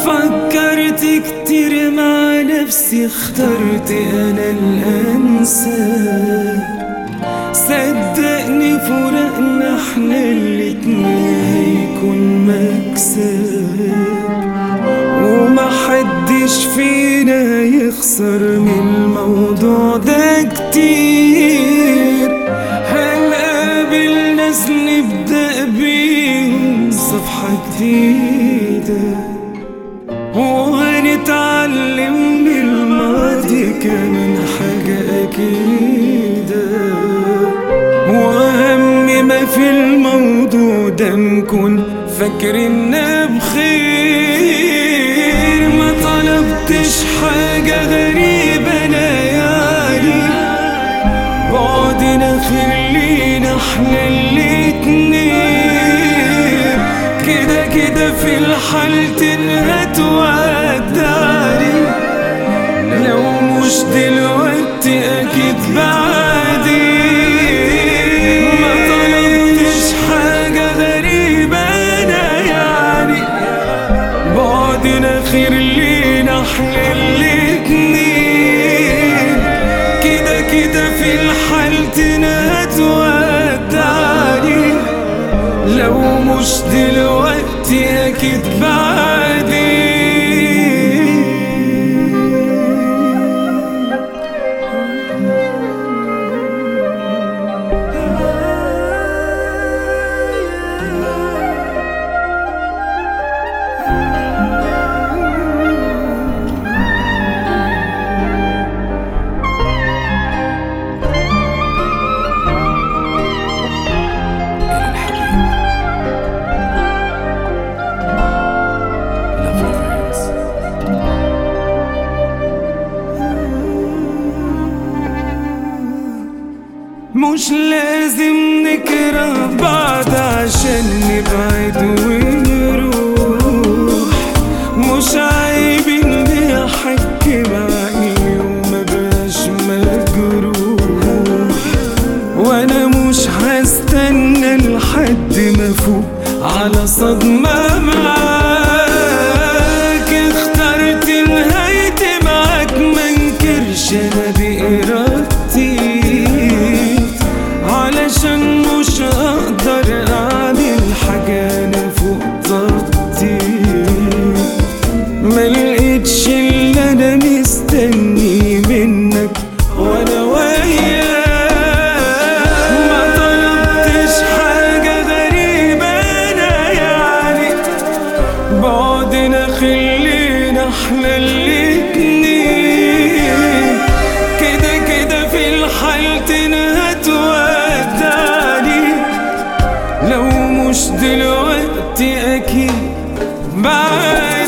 فكرت كتير مع نفسي اخترت انا الانسب صدقني فراقنا احنا الاتنين هيكون مكسب ومحدش فينا يخسر من الموضوع ده كتير هنقابل ناس نبدأ بيهم صفحة جديدة وهنتعلم من الماضي كمان حاجة أكيدة وأهم ما في الموضوع ده نكون فاكرنا بخير ما طلبتش حاجة غريبة أنا يعني بعدنا خلينا احنا الاتنين كده كده في الحالتين هتودعني لو مش دلوقتي اكيد بعدين ما طلبتش حاجة غريبة انا يعني بعدنا خير لينا احنا الاتنين كده كده في الحالتين هتودعني لو مش دلوقتي اكيد بعدين مش لازم نكره بعض عشان نبعد ونروح مش عيب اني احكي معي وما بقاش مجروح وانا مش هستنى لحد ما فوق على صدمة معاك اخترت نهايتي معاك منكرش انا بإرادتي علشان مش هقدر اعمل حاجة انا فوق طاقتي ملقتش اللي انا مستني منك وانا وياك ما طلبتش حاجة غريبة انا يعني بعدنا خلينا احنا الاتنين كده كده في الحالتين هتودعني لو مش دلوقتي اكيد بعد